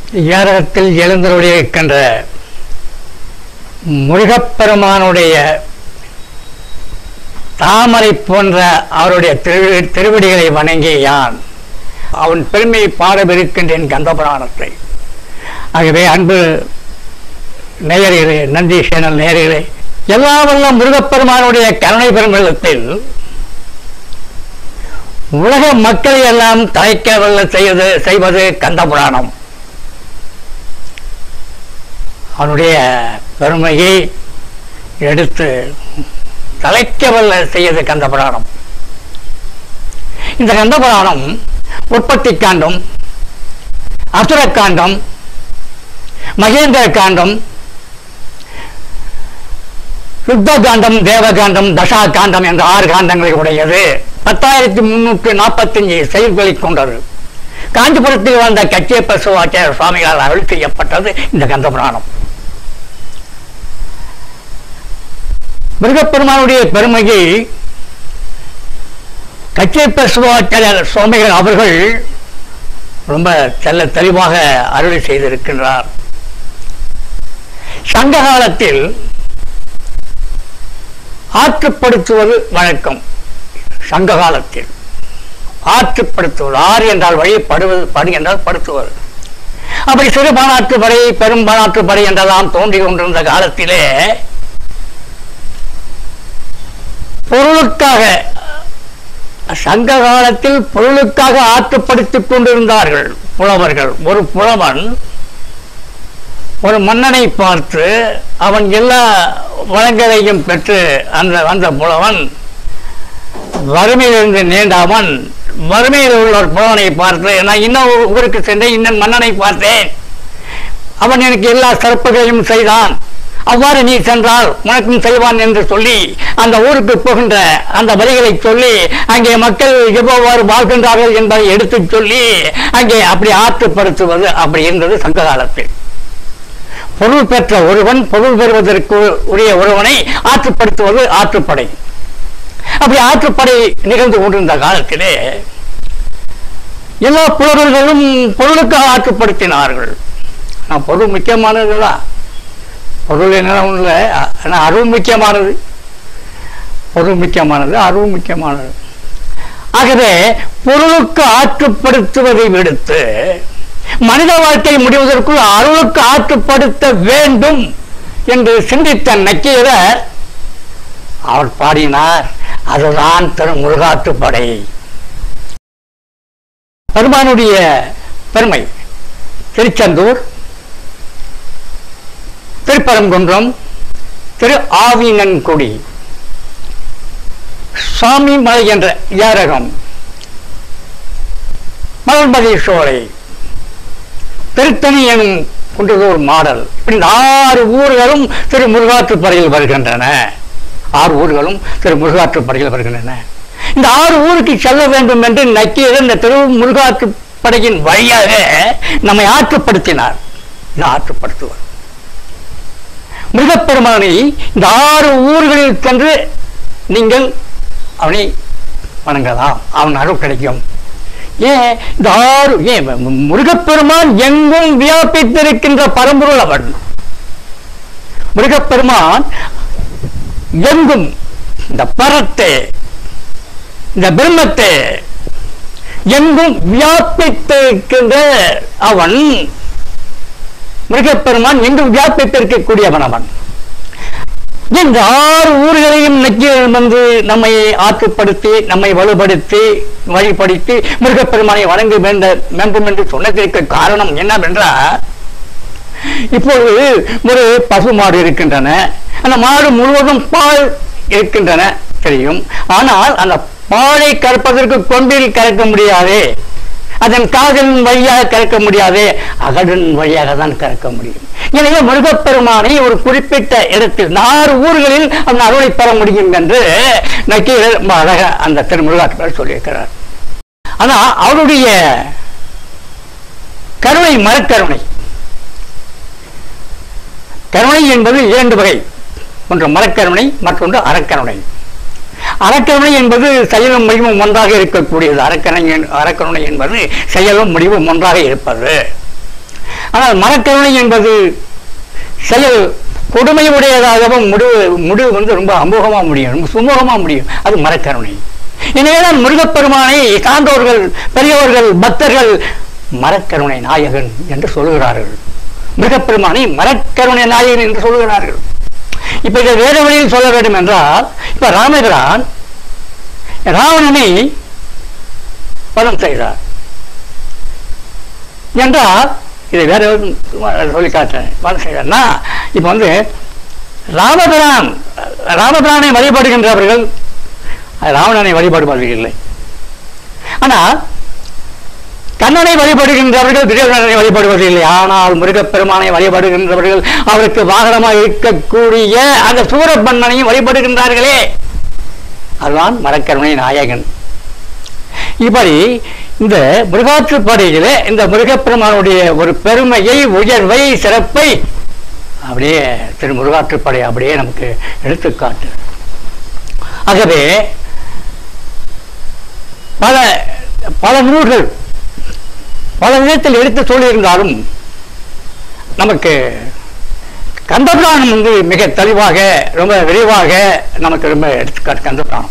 ஏரகத்தில் எழுந்தருளியிருக்கின்ற முருகப்பெருமானுடைய தாமரை போன்ற அவருடைய திரு திருவடிகளை வணங்கி யான் அவன் பெருமையை பாடவிருக்கின்றேன் கந்தபுராணத்தை ஆகவே அன்பு நேயர்களே நந்தி சேனல் நேயர்களே எல்லா வல்ல முருகப்பெருமானுடைய கருணை பெருமெல்லத்தில் உலக மக்களை எல்லாம் தழைக்க வல்ல செய்வது செய்வது கந்தபுராணம் அவனுடைய பெருமையை எடுத்து தலைக்க வல்ல செய்யது கந்தபுராணம் இந்த கந்தபுராணம் உற்பத்தி காண்டம் அசுர காண்டம் மகேந்திர காண்டம் யுத்த காண்டம் தேவகாண்டம் தசா காண்டம் என்ற ஆறு காண்டங்களை உடையது பத்தாயிரத்தி முன்னூற்று நாற்பத்தஞ்சு செயல்களை கொண்டது காஞ்சிபுரத்தில் வந்த கச்சியப்ப சிவாச்சாரிய சுவாமிகளால் அருள் செய்யப்பட்டது இந்த கந்தபுராணம் மிருகப்பெருமானுடைய பெருமையை கச்சியப்ப சிவாச்சாரிய சுவாமிகள் அவர்கள் ரொம்ப செல்ல தெளிவாக அருளை செய்திருக்கின்றார் சங்க காலத்தில் ஆற்றுப்படுத்துவது வழக்கம் சங்க காலத்தில் ஆற்றுப்படுத்துவது ஆறு என்றால் வழி படுவது படு என்றால் படுத்துவது அப்படி சிறு பானாற்று படை பெரும் பானாற்று படை என்றெல்லாம் தோன்றி கொண்டிருந்த காலத்திலே பொருளுக்காக சங்க காலத்தில் பொருளுக்காக ஆற்றுப்படுத்திக் கொண்டிருந்தார்கள் புலவர்கள் ஒரு புலவன் ஒரு மன்னனை பார்த்து அவன் எல்லா வளங்களையும் பெற்று அந்த அந்த புலவன் வறுமையிலிருந்து நீண்டாமன் வறுமையில் உள்ள ஒரு புலவனை பார்த்து நான் இன்னும் ஊருக்கு சென்றேன் இன்னும் மன்னனை பார்த்தேன் அவன் எனக்கு எல்லா சிறப்புகளையும் செய்தான் அவ்வாறு நீ சென்றால் உனக்கும் செய்வான் என்று சொல்லி அந்த ஊருக்கு போகின்ற அந்த வரிகளை சொல்லி அங்கே மக்கள் எவ்வாறு வாழ்கின்றார்கள் என்பதை எடுத்துச் சொல்லி அங்கே அப்படி ஆற்றுப்படுத்துவது அப்படி இருந்தது சங்க காலத்தில் பொருள் பெற்ற ஒருவன் பொருள் பெறுவதற்கு உரிய ஒருவனை ஆற்றுப்படுத்துவது ஆற்றுப்படை அப்படி ஆற்றுப்படை நிகழ்ந்து கொண்டிருந்த காலத்திலே எல்லா புலவர்களும் பொருளுக்காக ஆற்றுப்படுத்தினார்கள் ஆனால் பொருள் முக்கியமானதுதான் பொருள் என்ன ஒன்றும் ஆனால் அருள் முக்கியமானது பொருள் முக்கியமானது அருள் முக்கியமானது ஆகவே பொருளுக்கு ஆற்றுப்படுத்துவதை விடுத்து மனித வாழ்க்கை முடிவதற்குள் அருளுக்கு ஆற்றுப்படுத்த வேண்டும் என்று சிந்தித்த நக்கீரர் அவர் பாடினார் அதுதான் திரு முருகாற்றுப்படை பெருமானுடைய பெருமை திருச்செந்தூர் திருப்பரங்குன்றம் திரு ஆவினன்குடி சுவாமி மலை என்ற ஏரகம் மலர்மதி சோலை திருத்தணி எனும் குன்றதூர் மாடல் இப்படி இந்த ஆறு ஊர்களும் திரு முருகாற்றுப்படையில் வருகின்றன ஆறு ஊர்களும் திரு முருகாற்றுப்படையில் வருகின்றன இந்த ஆறு ஊருக்கு செல்ல வேண்டும் என்று நக்கீரர் இந்த திரு முருகாற்றுப்படையின் வழியாக நம்மை ஆற்றுப்படுத்தினார் இந்த ஆற்றுப்படுத்துவார் மிருகப்பெருமானை இந்த ஆறு ஊர்களில் சென்று நீங்கள் அவனை வணங்கலாம் அவன் அருள் கிடைக்கும் ஏன் இந்த ஆறு ஏன் முருகப்பெருமான் எங்கும் வியாபித்திருக்கின்ற பரம்பொருள் அவன் முருகப்பெருமான் எங்கும் இந்த பரத்தை இந்த பிரம்மத்தை எங்கும் வியாபித்திருக்கின்ற அவன் மிருகப்பெருமான் எங்கும் வியாபித்திருக்கக்கூடியவன் அவன் இந்த ஆறு ஊர்களையும் நக்கீரன் வந்து நம்மை ஆற்றுப்படுத்தி நம்மை வலுப்படுத்தி வழிப்படுத்தி மிருகப்பெருமானை வணங்க வேண்ட வேண்டும் என்று சொன்னதற்கு காரணம் என்னவென்றால் இப்பொழுது ஒரு பசு மாடு இருக்கின்றன அந்த மாடு முழுவதும் பால் இருக்கின்றன தெரியும் ஆனால் அந்த பாலை கறப்பதற்கு கொம்பில் கறக்க முடியாது அதன் காதலின் வழியாக கறக்க முடியாது அகடன் வழியாக தான் கறக்க முடியும் எனவே முருகப்பெருமானை ஒரு குறிப்பிட்ட இடத்தில் ஆறு ஊர்களில் அந்த அருளை பெற முடியும் என்று நக்கீரர் ரொம்ப அழக அந்த திருமுருகாற்றுவர் சொல்லியிருக்கிறார் ஆனா அவருடைய கருணை மரக்கருணை கருணை என்பது இரண்டு வகை ஒன்று மரக்கருணை மற்றொன்று அறக்கருணை அறக்கருணை என்பது செயலும் முடிவும் ஒன்றாக இருக்கக்கூடியது அறக்கருணை என்- அறக்கருணை என்பது செயலும் முடிவும் ஒன்றாக இருப்பது ஆனால் மனக்கருணை என்பது செயல் கொடுமையுடையதாகவும் முடிவு முடிவு வந்து ரொம்ப அமோகமா முடியும் ரொம்ப சுமூகமா முடியும் அது மரக்கருணை எனவேதான் முருகப்பெருமானை சான்றோர்கள் பெரியவர்கள் பக்தர்கள் மரக்கருணை நாயகன் என்று சொல்கிறார்கள் மிருகப்பெருமானை மரக்கருணை நாயகன் என்று சொல்கிறார்கள் இப்ப இதை வேறு வழியில் சொல்ல வேண்டும் என்றால் இப்ப ராமபிரான் ராவணனை வதம் செய்தார் என்றால் இதை வேற எதுவும் சொல்லி காட்டுறேன் வதம் செய்தார்னா இப்ப வந்து ராமபிரான் ராமபிரானை வழிபடுகின்றவர்கள் ராவணனை வழிபடுபவர்கள் இல்லை ஆனால் கண்ணனை வழிபடுகின்றவர்கள் துரியோதனனை வழிபடுவதில்லை ஆனால் முருகப்பெருமானை வழிபடுகின்றவர்கள் அவருக்கு வாகனமாக இருக்கக்கூடிய அந்த சூரபன்மனையும் வழிபடுகின்றார்களே அதுதான் மரக்கருணை நாயகன் இப்படி இந்த முருகாற்றுப்படையிலே இந்த முருகப்பெருமானுடைய ஒரு பெருமையை உயர்வை சிறப்பை அப்படியே திரு முருகாற்றுப்படை அப்படியே நமக்கு எடுத்துக்காட்டு ஆகவே பல பல நூல்கள் பல விதத்தில் எடுத்து சொல்லியிருந்தாலும் நமக்கு கந்தபுராணம் வந்து மிக தெளிவாக ரொம்ப விரிவாக நமக்கு ரொம்ப எடுத்துக்காட்டு கந்தபுராணம்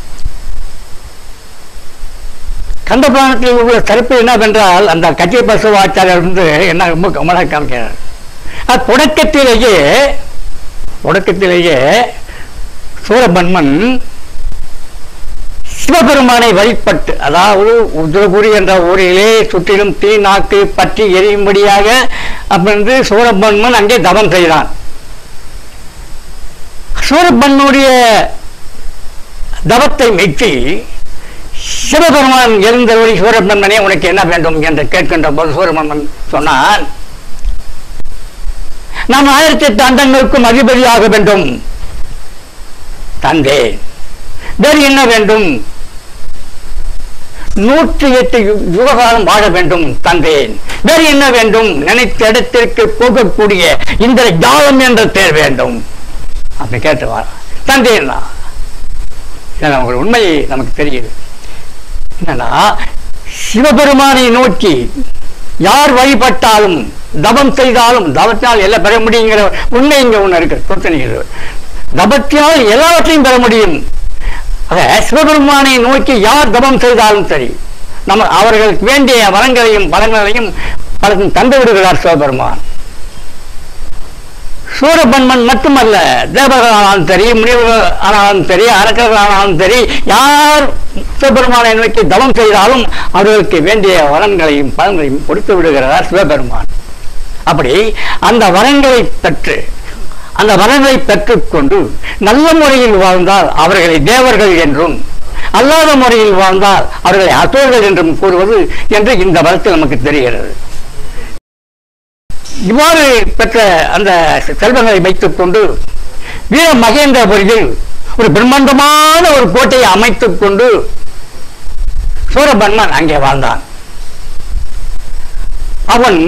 கந்தபுராணத்தில் உள்ள சிறப்பு என்னவென்றால் அந்த கட்சி பசுவாச்சாரியர் வந்து என்ன ரொம்ப கமலாக காமிக்கிறார் அது தொடக்கத்திலேயே தொடக்கத்திலேயே சூரபன்மன் சிவபெருமானை வழிபட்டு அதாவது உதிரபுரி என்ற ஊரிலே சுற்றிலும் தீ நாக்கு பற்றி எரியும்படியாக அப்படின்னு சூரபன்மன் அங்கே தவம் செய்தான் சூரபன்மனுடைய தவத்தை மெச்சி சிவபெருமான் எழுந்தவழி சூரபன்மனே உனக்கு என்ன வேண்டும் என்று கேட்கின்ற போது சூரபன்மன் சொன்னான் நாம் ஆயிரத்தி எட்டு அண்டங்களுக்கும் அதிபதியாக வேண்டும் தந்தே வேறு என்ன வேண்டும் நூற்றி எட்டு யு- யுககாலம் வாழ வேண்டும் தந்தேன் வேறு என்ன வேண்டும் நினைத்த இடத்திற்கு போகக்கூடிய இந்த ஜாலம் என்ற தேர் வேண்டும் அப்படி கேட்டு வா தந்தேன் நமக்கு உண்மை நமக்கு தெரியுது என்னன்னா சிவபெருமானை நோக்கி யார் வழிபட்டாலும் தவம் செய்தாலும் தவத்தினால் எல்லாம் பெற முடியுங்கிற உண்மை இங்க ஒண்ணு இருக்கு பிரச்சனைகள் தபத்தினால் எல்லாவற்றையும் பெற முடியும் ஆக சிவபெருமானை நோக்கி யார் தபம் செய்தாலும் சரி நம்ம அவர்களுக்கு வேண்டிய வரங்களையும் பலன்களையும் பலரும் தந்து விடுகிறார் சிவபெருமான் சூரபன்மன் மட்டுமல்ல தேவர்களானாலும் சரி முனிவர்கள் ஆனாலும் சரி அரக்கர்கள் ஆனாலும் சரி யார் சிவபெருமானை நோக்கி தவம் செய்தாலும் அவர்களுக்கு வேண்டிய வரன்களையும் பலன்களையும் கொடுத்து விடுகிறார் சிவபெருமான் அப்படி அந்த வரங்களை பெற்று அந்த வரங்களை பெற்றுக்கொண்டு நல்ல முறையில் வாழ்ந்தால் அவர்களை தேவர்கள் என்றும் அல்லாத முறையில் வாழ்ந்தால் அவர்களை அசோர்கள் என்றும் கூறுவது என்று இந்த வரத்தில் நமக்கு தெரிகிறது இவ்வாறு பெற்ற அந்த செல்வங்களை வைத்துக் கொண்டு வீர மகேந்திரபுரியில் ஒரு பிரம்மாண்டமான ஒரு கோட்டையை அமைத்துக் கொண்டு சூரபன்மன் அங்கே வாழ்ந்தான் அவன்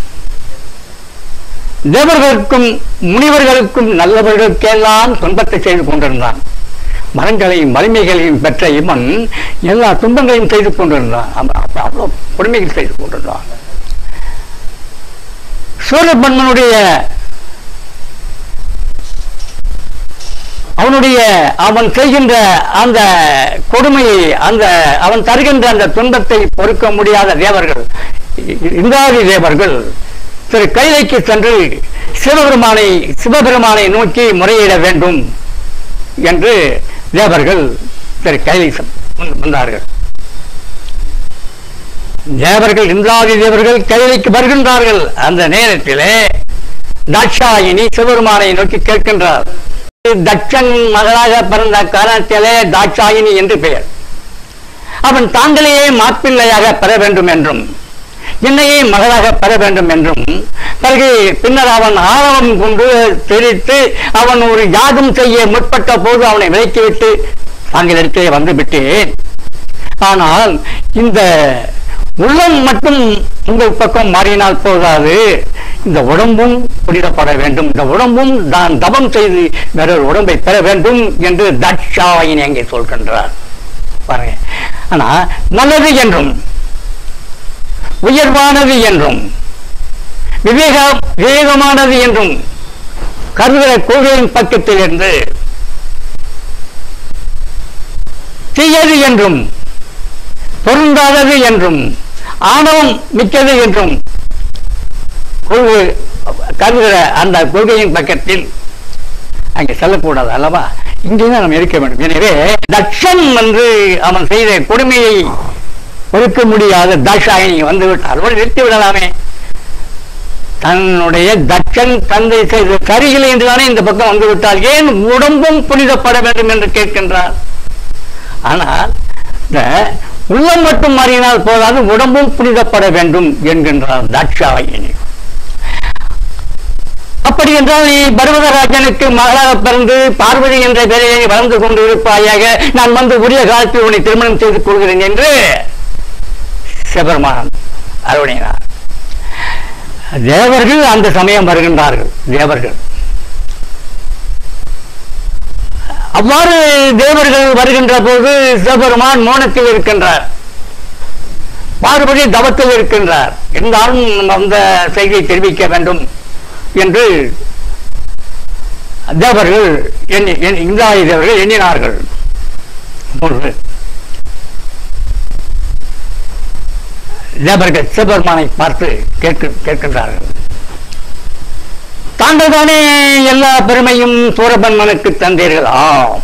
தேவர்களுக்கும் முனிவர்களுக்கும் நல்லவர்களுக்கெல்லாம் துன்பத்தை செய்து கொண்டிருந்தான் மரங்களையும் வலிமைகளையும் பெற்ற இவன் எல்லா துன்பங்களையும் செய்து கொண்டிருந்தான் அவன் அப்ப அவ்வளவு கொடுமைகள் செய்து கொண்டிருந்தான் சூரபன்மனுடைய அவனுடைய அவன் செய்கின்ற அந்த கொடுமையை அந்த அவன் தருகின்ற அந்த துன்பத்தை பொறுக்க முடியாத தேவர்கள் இ- இந்திராதி தேவர்கள் திரு கைலைக்கு சென்று சிவபெருமானை சிவபெருமானை நோக்கி முறையிட வேண்டும் என்று தேவர்கள் திரு கைலை செ- வந்து- வந்தார்கள் தேவர்கள் இந்திராதி தேவர்கள் கைலைக்கு வருகின்றார்கள் அந்த நேரத்திலே தாட்சாயினி சிவபெருமானை நோக்கி கேட்கின்றார் தட்சன் மகளாக பிறந்த காரணத்திலே தாட்சாயினி என்று பெயர் அவன் தாங்களையே மாப்பிள்ளையாக பெற வேண்டும் என்றும் என்னையே மகளாக பெற வேண்டும் என்றும் பிறகு பின்னர் அவன் ஆணவம் கொண்டு தெரித்து அவன் ஒரு யாகம் செய்ய முற்பட்ட போது அவனை விலக்கிவிட்டு தாங்களிடத்திலே வந்து விட்டேன் ஆனால் இந்த உள்ளம் மட்டும் உங்கள் பக்கம் மாறினால் போதாது இந்த உடம்பும் புனிதப்பட வேண்டும் இந்த உடம்பும் தான் தபம் செய்து வேறொரு உடம்பை பெற வேண்டும் என்று தட்சாயினி அங்கே சொல்கின்றார் பாருங்க ஆனா நல்லது என்றும் உயர்வானது என்றும் விவேக விவேகமானது என்றும் கருதுகிற கொள்கையின் பக்கத்தில் இருந்து தீயது என்றும் பொருந்தாதது என்றும் ஆணவம் மிக்கது என்றும் கொள்கை கருதுகிற அந்த கொள்கையின் பக்கத்தில் அங்கே செல்லக்கூடாது அல்லவா இங்கேதான் நாம் இருக்க வேண்டும் எனவே தட்சன் வந்து அவன் செய்த கொடுமையை பொறுக்க முடியாத தாஷாயினி வந்து விட்டார் அவரை நிறுத்தி விடலாமே தன்னுடைய தட்சன் தந்தை செய்த சரிகளை என்றுதானே இந்த பக்கம் வந்து விட்டால் ஏன் உடம்பும் புனிதப்பட வேண்டும் என்று கேட்கின்றார் ஆனால் இந்த உள்ளம் மட்டும் மாறினால் போதாது உடம்பும் புனிதப்பட வேண்டும் என்கின்றார் தாட்சாயினி அப்படி என்றால் நீ பர்வதராஜனுக்கு மகளாக பிறந்து பார்வதி என்ற பெயரை நீ வளர்ந்து கொண்டு இருப்பாயாக நான் வந்து உரிய காலத்தில் உன்னை திருமணம் செய்து கொள்கிறேன் என்று சிவபெருமான் அருணினார் தேவர்கள் அந்த சமயம் வருகின்றார்கள் தேவர்கள் அவ்வாறு தேவர்கள் வருகின்ற போது சிவபெருமான் மோனத்தில் இருக்கின்றார் பார்வதி தவத்தில் இருக்கின்றார் இருந்தாலும் அந்த செய்தியை தெரிவிக்க வேண்டும் என்று தேவர்கள் எண்ணி எண்ணி- இந்திராதி தேவர்கள் எண்ணினார்கள் அப்பொழுது தேவர்கள் சிவபெருமானை பார்த்து கேட்க கேட்கின்றார்கள் தாங்கள் தானே எல்லா பெருமையும் சூரபன்மனுக்கு தந்தீர்கள் ஆம்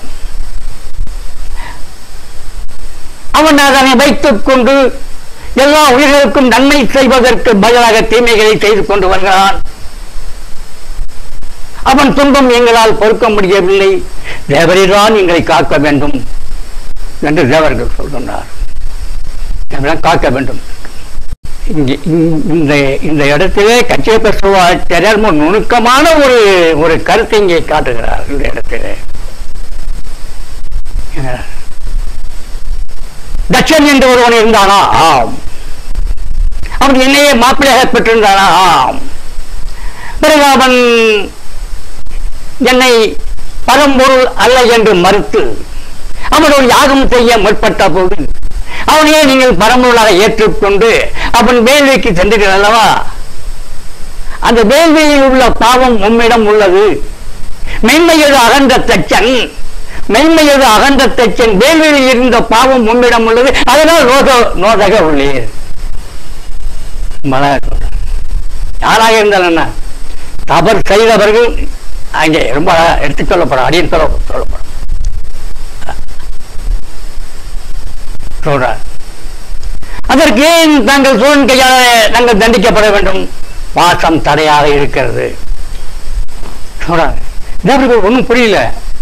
அவன் அதனை வைத்துக் கொண்டு எல்லா உயிர்களுக்கும் நன்மை செய்வதற்கு பதிலாக தீமைகளை செய்து கொண்டு வருகிறான் அவன் துன்பம் எங்களால் பொறுக்க முடியவில்லை தேவரிதான் எங்களை காக்க வேண்டும் என்று தேவர்கள் சொல்கின்றார் தேவரிடம் காக்க வேண்டும் இங்கே இந்த- இந்த இந்த இடத்திலே கச்சேப சுவாச்சாரியர் ஒரு நுணுக்கமான ஒரு ஒரு கருத்தை இங்கே காட்டுகிறார் இந்த இடத்திலே தட்சன் என்று ஒருவன் இருந்தானா ஆம் அவன் என்னையே மாப்பிள்ளையாக பெற்றிருந்தானா ஆம் பிறகு அவன் என்னை பரம்பொருள் அல்ல என்று மறுத்து அவன் ஒரு யாகம் செய்ய முற்பட்ட போது அவனையே நீங்கள் பரம்பொருளாக ஏற்றுக்கொண்டு அவன் வேள்விக்கு சென்றீர்கள் அல்லவா அந்த வேள்வியில் உள்ள பாவம் உம்மிடம் உள்ளது மென்மையது அகன்ற தச்சன் மென்மையது அகன்ற தச்சன் வேள்வியில் இருந்த பாவம் உம்மிடம் உள்ளது அதனால் நோத நோதக உள்ளீர் மழை சொல்றேன். யாராக இருந்தாலும் என்ன தவறு செய்தவர்கள் அங்கே ரொம்ப அழகா எடுத்துச் சொல்லப்படும் அடியின் சொல்ல சொல்லப்படும் சொல்றார் அதற்கு ஏன் தாங்கள் சூழன் கையால் நாங்கள் தண்டிக்கப்பட வேண்டும் பாசம் தடையாக இருக்கிறது சொல்றாங்க தேவர்கள் ஒன்றும் புரியல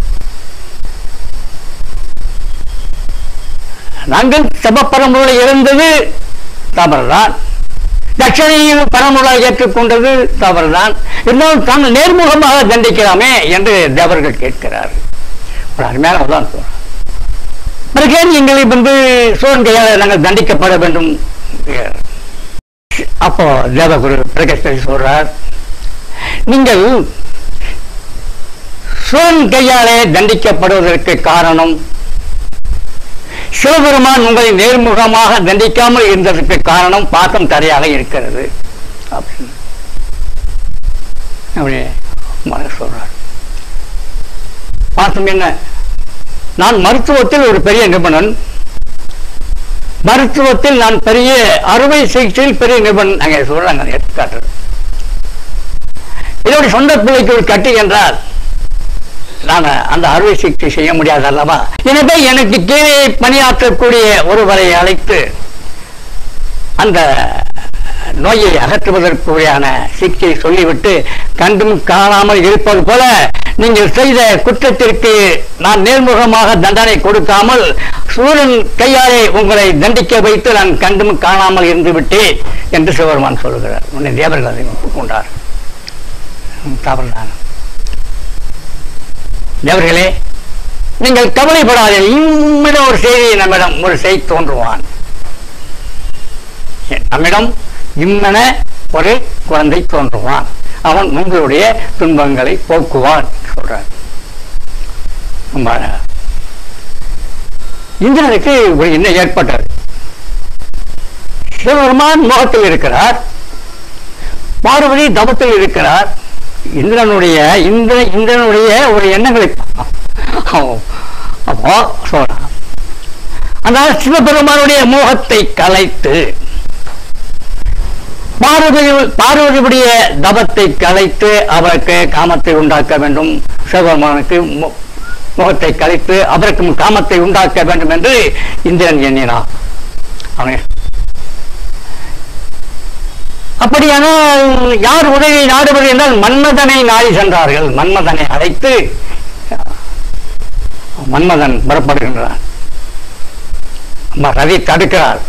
நாங்கள் சபப்பரம்பொருளை இழந்தது தவறுதான் தட்சணையில் பரமுறை ஏற்றுக்கொண்டது தவறுதான் இருந்தாலும் தாங்கள் நேர்முகமாக தண்டிக்கலாமே என்று தேவர்கள் கேட்கிறார்கள் ஒரு அருமையான உதாரணம் சொல்றார் பிறகு ஏன் எங்களை வந்து சோழன் கையால் நாங்கள் தண்டிக்கப்பட வேண்டும் அப்போ தேவகுரு பிரகஸ்பதி சொல்றார் நீங்கள் சோழன் கையாலே தண்டிக்கப்படுவதற்கு காரணம் சிவபெருமான் உங்களை நேர்முகமாக தண்டிக்காமல் இருந்ததற்கு காரணம் பாசம் தடையாக இருக்கிறது அப்படின்னு அப்படி மன சொல்றார் பாசம் என்ன நான் மருத்துவத்தில் ஒரு பெரிய நிபுணன் மருத்துவத்தில் நான் பெரிய அறுவை சிகிச்சையில் பெரிய நிபுணன் அங்கே சொல்றாங்க எடுத்துக்காட்டு இதோட சொந்த பிள்ளைக்கு ஒரு கட்டி என்றால் நான் அந்த அறுவை சிகிச்சை செய்ய முடியாது அல்லவா எனவே எனக்கு கீழே பணியாற்றக்கூடிய ஒருவரை அழைத்து அந்த நோயை அகற்றுவதற்குரியான சிகிச்சை சொல்லிவிட்டு கண்டும் காணாமல் இருப்பது போல நீங்கள் செய்த குற்றத்திற்கு நான் நேர்முகமாக தண்டனை கொடுக்காமல் சூரன் கையாலே உங்களை தண்டிக்க வைத்து நான் கண்டும் காணாமல் இருந்து விட்டேன் என்று சிவபெருமான் சொல்கிறார் உன்னை தேவர்கள் அதை ஒப்புக்கொண்டார் தவறுதான் தேவர்களே நீங்கள் கவலைப்படாத இம்மிடம் ஒரு செய்தி நம்மிடம் ஒரு செய்தி தோன்றுவான் நம்மிடம் இம்மென ஒரு குழந்தை தோன்றுவான் அவன் உங்களுடைய துன்பங்களை போக்குவான் சொல்றார் ரொம்ப அழகா. இந்திரனுக்கு ஒரு என்ன ஏற்பட்டது சிவபெருமான் முகத்தில் இருக்கிறார் பார்வதி தவத்தில் இருக்கிறார் இந்திரனுடைய இந்திர இந்திரனுடைய ஒரு எண்ணங்களை அவன் அப்போ சொல்றான் ஆனால் சிவபெருமானுடைய மோகத்தை கலைத்து பார்வதி பார்வதியுடைய தபத்தை கலைத்து அவருக்கு காமத்தை உண்டாக்க வேண்டும் சிவபெருமானுக்கு மு- முகத்தை கலைத்து அவருக்கும் காமத்தை உண்டாக்க வேண்டும் என்று இந்திரன் எண்ணினான் அவன் அப்படியானால் யார் உதவியை நாடுவது என்றால் மன்மதனை நாடி சென்றார்கள் மன்மதனை அழைத்து மன்மதன் புறப்படுகின்றான் அம்மா ரவி தடுக்கிறார்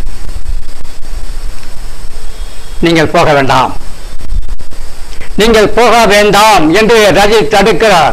நீங்கள் போக வேண்டாம் நீங்கள் போக வேண்டாம் என்று ரவி தடுக்கிறார்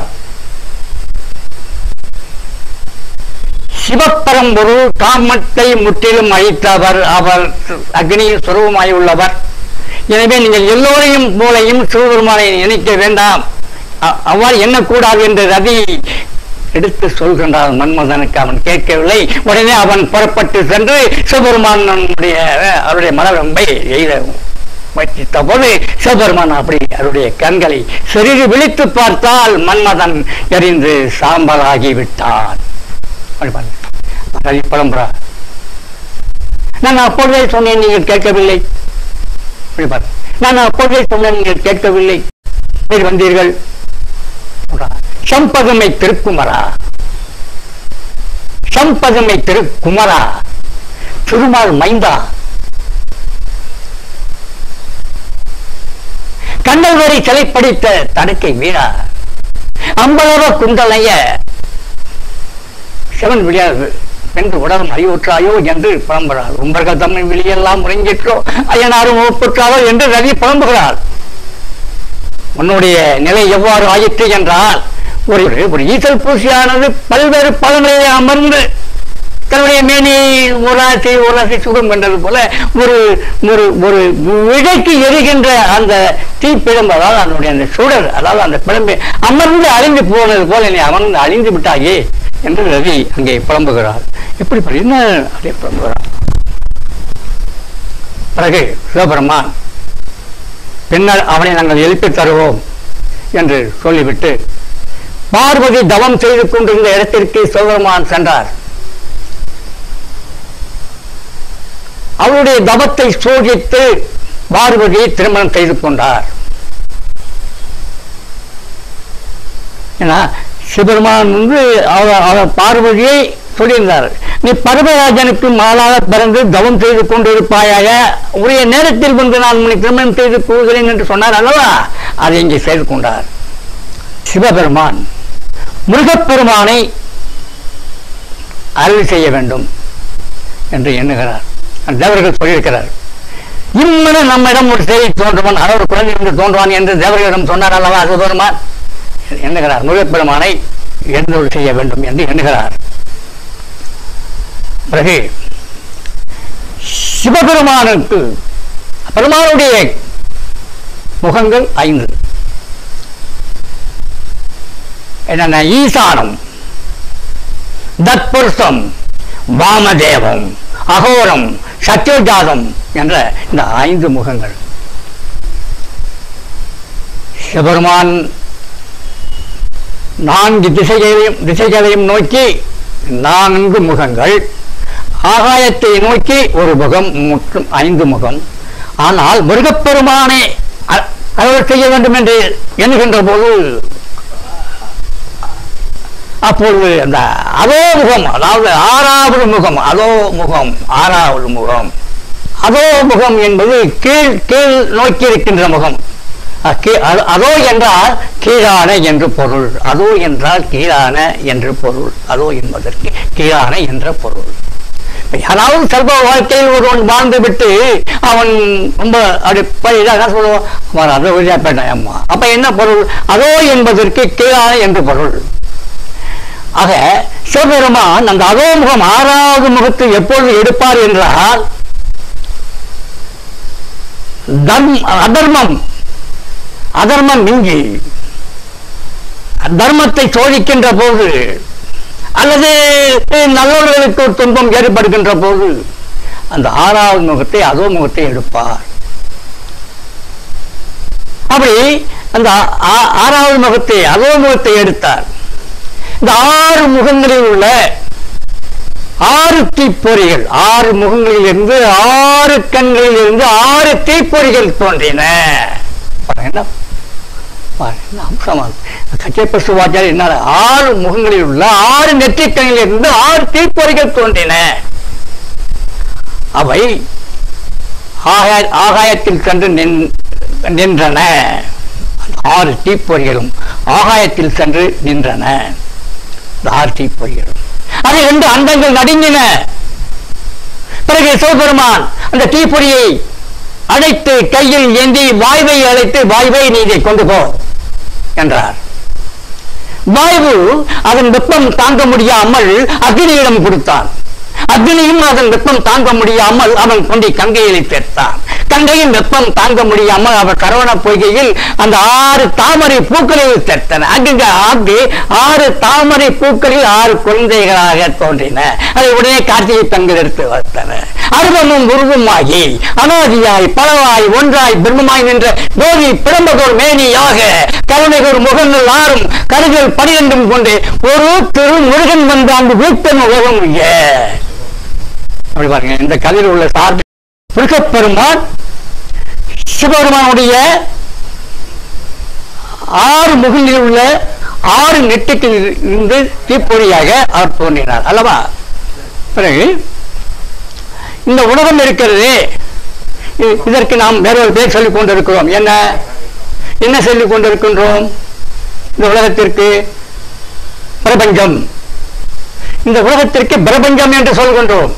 சிவப்பரம்பொருள் காமத்தை முற்றிலும் அழித்தவர் அவர் அக்னியில் சுரூபமாய் உள்ளவர் எனவே நீங்கள் எல்லோரையும் போலையும் சிவபெருமானை நினைக்க வேண்டாம் அ- அவ்வாறு எண்ணக்கூடாது என்று ரவி எடுத்து சொல்கின்றான் மன்மதனுக்கு அவன் கேட்கவில்லை உடனே அவன் புறப்பட்டு சென்று சிவபெருமானுடைய அவருடைய மனரம்பை எய்த முயற்சித்த போது சிவபெருமான் அப்படி அவருடைய கண்களை சிறிது விழித்து பார்த்தால் மன்மதன் எரிந்து சாம்பலாகி விட்டான் அப்படி பாருங்க. ரவி புலம்புறார் நான் அப்பொழுதே சொன்னேன் நீங்கள் கேட்கவில்லை அப்படி பாருங்க. நான் அப்பொழுதே சொன்னேன் நீங்கள் கேட்கவில்லை நீர் வந்தீர்கள் சொல்றார். சம்பதுமை திருக்குமரா சம்பதுமை திருக்குமரா திருமால் மைந்தா கண்ணல் வரை சிலைப்படித்த தடுக்கை வீரா அம்பலவ குண்டலைய சிவன் விழியாது என்று உடலும் அறிவுற்றாயோ என்று புலம்புகிறார் உம்பர்கள் தம்மை வெளியெல்லாம் உறங்கிற்றோ அயனாரும் ஒப்புற்றாரோ என்று ரவி புலம்புகிறார் உன்னுடைய நிலை எவ்வாறு ஆயிற்று என்றால் ஒரு ஒரு ஈசல் பூசியானது பல்வேறு பழங்களிலே அமர்ந்து தன்னுடைய மேனி உராசி உராசி சுகம் என்றது போல ஒரு ஒரு ஒரு விடைக்கு எரிகின்ற அந்த தீ பிழம்பு அதாவது அதனுடைய அந்த சுடர் அதாவது அந்த பிழம்பு அமர்ந்து அழிந்து போனது போல நீ அமர்ந்து அழிந்து விட்டாயே என்று ரவி அங்கே புலம்புகிறார் எப்படி பாரு, என்ன அப்படியே புலம்புகிறார் பிறகு சிவபெருமான் பின்னர் அவனை நாங்கள் எழுப்பித் தருவோம் என்று சொல்லிவிட்டு பார்வதி தவம் செய்து கொண்டிருந்த இடத்திற்கு சிவபெருமான் சென்றார் அவருடைய தவத்தை சோதித்து பார்வதியை திருமணம் செய்து கொண்டார் ஏன்னா சிவபெருமான் வந்து அவர் அவர் பார்வதியை சொல்லியிருந்தார் நீ பரமராஜனுக்கு மாலாக பிறந்து தவம் செய்து கொண்டிருப்பாயாக உரிய நேரத்தில் வந்து நான் உன்னை திருமணம் செய்து கொள்கிறேன் என்று சொன்னார் அல்லவா அதை இங்கே செய்து கொண்டார் சிவபெருமான் முருகப்பெருமானை அருள் செய்ய வேண்டும் என்று எண்ணுகிறார் அந்த தேவர்கள் சொல்லியிருக்கிறார் இம்மன நம்மிடம் ஒரு செய்தி தோன்றுவான் அவர் குழந்தை என்று தோன்றுவான் என்று தேவர்களிடம் சொன்னார் அல்லவா சிவபெருமான் எண்ணுகிறார் முருகப்பெருமானை எழுந்தருள் செய்ய வேண்டும் என்று எண்ணுகிறார் பிறகு சிவபெருமானுக்கு பெருமானுடைய முகங்கள் ஐந்து என்னென்ன ஈசானம் தத்புருஷம் வாமதேவம் அகோரம் சத்யோஜாதம் என்ற இந்த ஐந்து முகங்கள் சிவபெருமான் நான்கு திசைகளையும் திசைகளையும் நோக்கி நான்கு முகங்கள் ஆகாயத்தை நோக்கி ஒரு முகம் மற்றும் ஐந்து முகம் ஆனால் முருகப்பெருமானை அ- அருள் செய்ய வேண்டும் என்று எண்ணுகின்ற போது அப்பொழுது அந்த அதோ முகம் அதாவது ஆறாவது முகம் அதோ முகம் ஆறாவது முகம் அதோ முகம் என்பது கீழ் கீழ் நோக்கி இருக்கின்ற முகம் அ- கீ- அது- அதோ என்றால் கீழான என்று பொருள் அதோ என்றால் கீழான என்று பொருள் அதோ என்பதற்கு கீழான என்ற பொருள் யாராவது செல்வ வாழ்க்கையில் ஒருவன் வாழ்ந்து விட்டு அவன் ரொம்ப அப்படி என்ன சொல்லுவான் அவன் அதை வழியா போயிட்டான் அம்மா அப்ப என்ன பொருள் அதோ என்பதற்கு கீழான என்று பொருள் ஆக சிவபெருமான் அந்த அதோ முகம் ஆறாவது முகத்தை எப்பொழுது எடுப்பார் என்றால் தர்ம அதர்மம் அதர்மம் நீங்கி தர்மத்தை சோதிக்கின்ற போது அல்லது நல்லவர்களுக்கு ஒரு துன்பம் ஏற்படுகின்ற போது அந்த ஆறாவது முகத்தை அதோ முகத்தை எடுப்பார் அப்படி அந்த ஆ- ஆ- ஆறாவது முகத்தை அதோ முகத்தை எடுத்தார் இந்த ஆறு முகங்களில் உள்ள ஆறு தீப்பொறிகள் ஆறு முகங்களில் இருந்து ஆறு கண்களில் இருந்து ஆறு தீப்பொறிகள் தோன்றின பாருங்க, என்ன பாருங்க, என்ன அம்சமா இருக்கு. கச்சேப்ப சுவாச்சாரி என்ன ஆறு முகங்களில் உள்ள ஆறு நெற்றிக்கண்களில் இருந்து ஆறு தீப்பொறிகள் தோன்றின அவை ஆகாய ஆகாயத்தில் சென்று நின்- நின்றன அந்த ஆறு தீப்பொறிகளும் ஆகாயத்தில் சென்று நின்றன இந்த ஆறு தீப்பொறிகளும் அது ரெண்டு அண்டங்கள் நடுங்கின பிறகு சிவபெருமான் அந்த தீப்பொறியை அழைத்து கையில் ஏந்தி வாய்வை அழைத்து வாய்வை நீ இதை கொண்டு போ என்றார் வாயு அதன் வெப்பம் தாங்க முடியாமல் அக்னியிடம் கொடுத்தான் அக்னியும் அதன் வெப்பம் தாங்க முடியாமல் அவன் கொண்டு கங்கையிலே சேர்த்தான் கங்கையின் வெப்பம் தாங்க முடியாமல் அவன் கரவண பொய்கையில் அந்த ஆறு தாமரை பூக்களில் சேர்த்தன அங்கு ஆகி ஆறு தாமரை பூக்களில் ஆறு குழந்தைகளாக தோன்றின அதை உடனே கார்த்திகை பெண்கள் எடுத்து வளர்த்தன அருவமும் உருவமாகி அனாதியாய் பலவாய் ஒன்றாய் பிரம்மமாய் நின்ற போதி பிறம்பதோர் மேனியாக கருணைகர் முகங்கள் ஆறும் கருகள் பனிரெண்டும் கொண்டு ஒரு திரு முருகன் வந்து அங்கு வீட்டன் உலகம் ஐய. அப்படி பாருங்க இந்த கதையில் உள்ள சார்பு முருகப்பெருமான் சிவபெருமானுடைய ஆறு முகங்களில் உள்ள ஆறு நெட்டுக்கள் இருந்து தீப்பொறியாக அவர் தோன்றினார் அல்லவா பிறகு இந்த உலகம் இருக்கிறது இ- இதற்கு நாம் வேறொரு பேர் சொல்லிக் கொண்டிருக்கிறோம் என்ன என்ன சொல்லிக் கொண்டிருக்கின்றோம் இந்த உலகத்திற்கு பிரபஞ்சம் இந்த உலகத்திற்கு பிரபஞ்சம் என்று சொல்கின்றோம்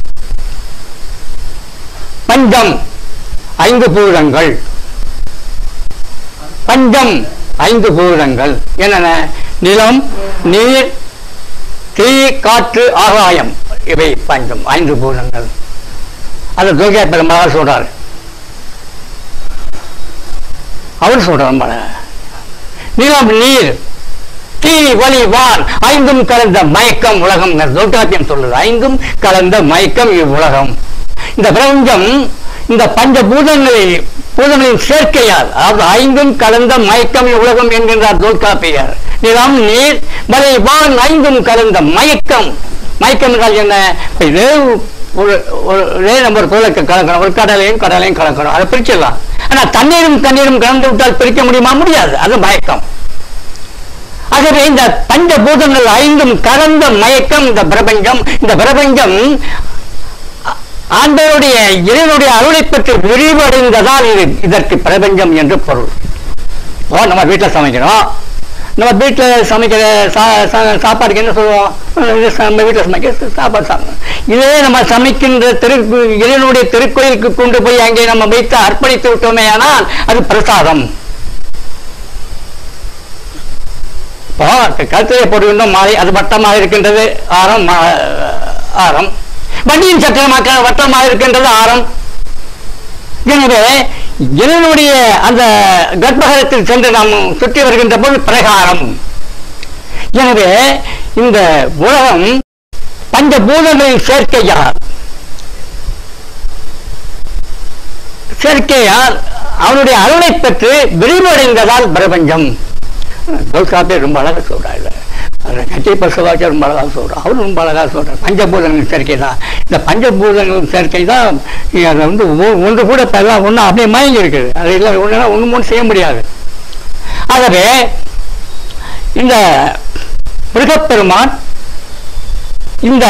பஞ்சம் ஐந்து பூதங்கள் பஞ்சம் ஐந்து பூதங்கள் என்னென்ன நிலம் நீர் தீ காற்று ஆகாயம் இவை பஞ்சம் ஐந்து பூதங்கள் அது துர்கா பெருமாள் சொல்றாரு அவர் சொல்றார் மன நிலம் நீர் தீ வலி வான் ஐந்தும் கலந்த மயக்கம் உலகம் தொல்காப்பியம் சொல்லுது ஐந்தும் கலந்த மயக்கம் இவ்வுலகம் இந்த பிரபஞ்சம் இந்த பஞ்ச பூதங்களை பூதங்களின் சேர்க்கையால் அதாவது ஐந்தும் கலந்த மயக்கம் இவ்வுலகம் என்கின்றார் தொல்காப்பியர் நிலம் நீர் வலை வான் ஐந்தும் கலந்த மயக்கம் மயக்கம் என்றால் என்ன இப்ப இதே ஒரு ஒரு ஒரே நம்பர் பொருளுக்கு கலக்கணும் ஒரு கடலையும் கடலையும் கலக்கணும் அதை பிரிச்சிடலாம் ஆனா தண்ணீரும் தண்ணீரும் கலந்து விட்டால் பிரிக்க முடியுமா முடியாது அது மயக்கம் ஆகவே இந்த பஞ்சபூதங்கள் ஐந்தும் கலந்த மயக்கம் இந்த பிரபஞ்சம் இந்த பிரபஞ்சம் ஆ- ஆண்டவருடைய இறைவனுடைய அருளை பெற்று விரிவடைந்ததால் இது இதற்கு பிரபஞ்சம் என்று பொருள் இப்போ நம்ம வீட்டில் சமைக்கிறோம் நம்ம வீட்டில் சமைக்கிற சா சா- சாப்பாடுக்கு என்ன சொல்லுவோம் இது ச- நம்ம வீட்டில் சமைக்க சாப்பாடு சாப்பிடணும் இதே நம்ம சமைக்கின்ற திரு இறைவனுடைய திருக்கோயிலுக்கு கொண்டு போய் அங்கே நம்ம வைத்து அர்ப்பணித்து விட்டோமே ஆனால் அது பிரசாதம் இப்போ கழுத்திலே போடுகின்றோம் மாலை அது வட்டமாக இருக்கின்றது ஆரம் மா- ஆரம் வண்டியின் சக்கரமாக வட்டமாக இருக்கின்றது ஆரம் எனவே இறைவனுடைய அந்த கர்ப்பகரத்தில் சென்று நாம் சுற்றி வருகின்ற போது பிரகாரம் எனவே இந்த உலகம் பஞ்சபூதங்களின் சேர்க்கையால் சேர்க்கையால் அவனுடைய அருளை பெற்று விரிவடைந்ததால் பிரபஞ்சம் தொல்காப்பிய ரொம்ப அழகா சொல்றாரு கட்சி பசுவாச்சர் ரொம்ப அழகா சொல்றார் அவரும் ரொம்ப அழகா சொல்றார் பஞ்சபூதங்களின் சேர்க்கை தான் இந்த பஞ்சபூதங்களின் சேர்க்கை தான் அதை வந்து ஒ- ஒன்று கூட இப்ப எல்லாம் ஒன்றும் அப்படியே மயங்கி இருக்குது அது இல்லை ஒன்றுனா ஒன்று மூணு செய்ய முடியாது ஆகவே இந்த மிருகப்பெருமான் இந்த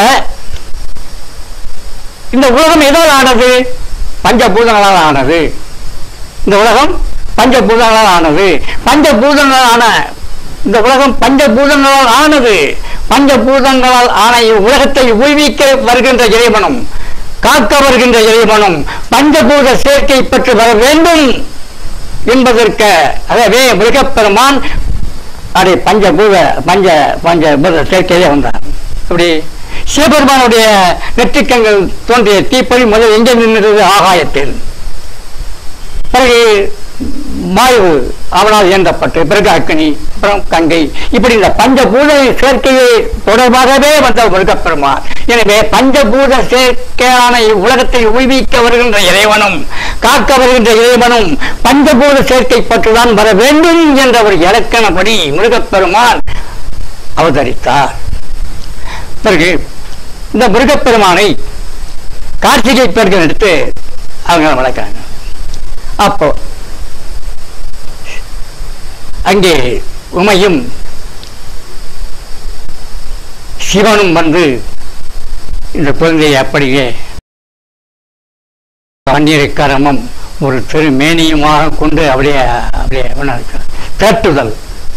இந்த உலகம் எதால் ஆனது பஞ்சபூதங்களால் ஆனது இந்த உலகம் பஞ்சபூதங்களால் ஆனது பஞ்சபூதங்களால் ஆன இந்த உலகம் பஞ்சபூதங்களால் ஆனது பஞ்சபூதங்களால் ஆன உலகத்தை உய்விக்க வருகின்ற இறைவனும் காக்க வருகின்ற இறைவனும் பஞ்சபூத சேர்க்கை பெற்று வர வேண்டும் என்பதற்கு அதாவது மிருகப்பெருமான் அதை பஞ்சபூத பஞ்ச பஞ்சபூத சேர்க்கையிலே வந்தார் இப்படி சிவபெருமானுடைய நெற்றிக்கங்கள் தோன்றிய தீப்பொறி முதல் எங்கே நின்றது ஆகாயத்தில் பிறகு வாயு அவனால் ஏந்தப்பட்டு பிறகு அக்னி அப்புறம் கங்கை இப்படி இந்த பஞ்சபூத சேர்க்கையை தொடர்பாகவே வந்த முருகப்பெருமான் எனவே பஞ்சபூத சேர்க்கையான உலகத்தை உய்விக்க வருகின்ற இறைவனும் காக்க வருகின்ற இறைவனும் பஞ்சபூத சேர்க்கை பற்றுதான் வர வேண்டும் என்ற ஒரு இலக்கணப்படி முருகப்பெருமான் அவதரித்தார் பிறகு இந்த முருகப்பெருமானை கார்த்திகை பெருகள் எடுத்து அவங்க வளர்க்குறாங்க அப்போ அங்கே உமையும் சிவனும் வந்து இந்த குழந்தையை அப்படியே பன்னீரக்கரமும் ஒரு திருமேனியுமாக கொண்டு அப்படியே அப்படியே உணர்க்க தேற்றுதல்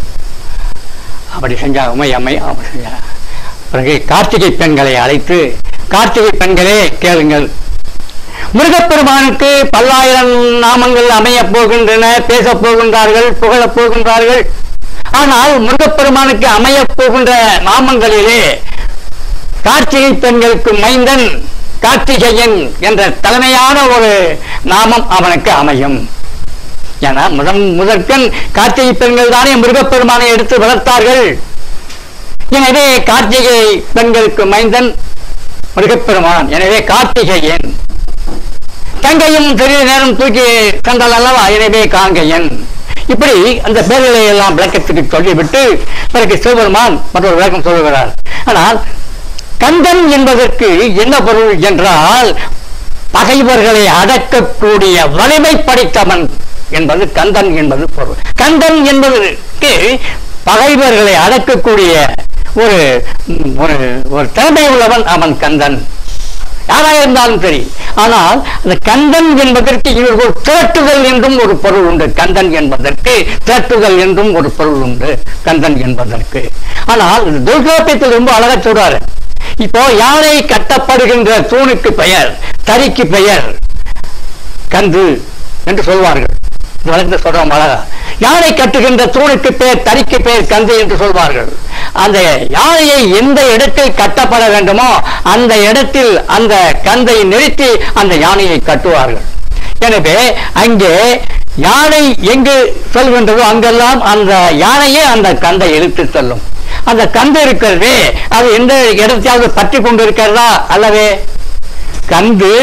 அப்படி செஞ்சா உமை அம்மை அப்படி செஞ்சா பிறகு கார்த்திகை பெண்களை அழைத்து கார்த்திகை பெண்களே கேளுங்கள் முருகப்பெருமானுக்கு பல்லாயிரம் நாமங்கள் அமையப் போகின்றன பேசப் போகின்றார்கள் புகழப் போகின்றார்கள் ஆனால் முருகப்பெருமானுக்கு அமையப் போகின்ற நாமங்களிலே கார்த்திகை பெண்களுக்கு மைந்தன் கார்த்திகேயன் என்ற தலைமையான ஒரு நாமம் அவனுக்கு அமையும் என முதன் முதற்கண் கார்த்திகை பெண்கள் தானே முருகப்பெருமானை எடுத்து வளர்த்தார்கள் எனவே கார்த்திகை பெண்களுக்கு மைந்தன் முருகப்பெருமான் எனவே கார்த்திகேயன் தங்கையும் சிறிது நேரம் தூக்கி சென்றால் அல்லவா எனவே காங்கையன் இப்படி அந்த பேர்களை எல்லாம் விளக்கத்துக்கு சொல்லிவிட்டு பிறகு சிவபெருமான் மற்றொரு விளக்கம் சொல்லுகிறார் ஆனால் கந்தன் என்பதற்கு என்ன பொருள் என்றால் பகைவர்களை அடக்கக்கூடிய வலிமை படைத்தவன் என்பது கந்தன் என்பது பொருள் கந்தன் என்பதற்கு பகைவர்களை அடக்கக்கூடிய ஒரு ஒரு ஒரு திறமை உள்ளவன் அவன் கந்தன் யாராக இருந்தாலும் சரி ஆனால் அந்த கந்தன் என்பதற்கு இவர்கள் தேட்டுதல் என்றும் ஒரு பொருள் உண்டு கந்தன் என்பதற்கு தேட்டுதல் என்றும் ஒரு பொருள் உண்டு கந்தன் என்பதற்கு ஆனால் இந்த தொல்காப்பியத்தில் ரொம்ப அழகா சொல்றாரு இப்போ யானை கட்டப்படுகின்ற தூணுக்கு பெயர் தறிக்கு பெயர் கந்து என்று சொல்வார்கள் இந்த வழக்கத்தை சொல்றோம் அழகா யானை கட்டுகின்ற தூணுக்கு பெயர் தறிக்கு பெயர் கந்து என்று சொல்வார்கள் அந்த யானையை எந்த இடத்தில் கட்டப்பட வேண்டுமோ அந்த இடத்தில் அந்த கந்தை நிறுத்தி அந்த யானையை கட்டுவார்கள் எனவே அங்கே யானை எங்கு செல்கின்றதோ அங்கெல்லாம் அந்த யானையே அந்த கந்தை இழுத்து செல்லும் அந்த கந்து இருக்கிறதே அது எந்த இடத்தையாவது பற்றி கொண்டு இருக்கிறதா அல்லவே கந்து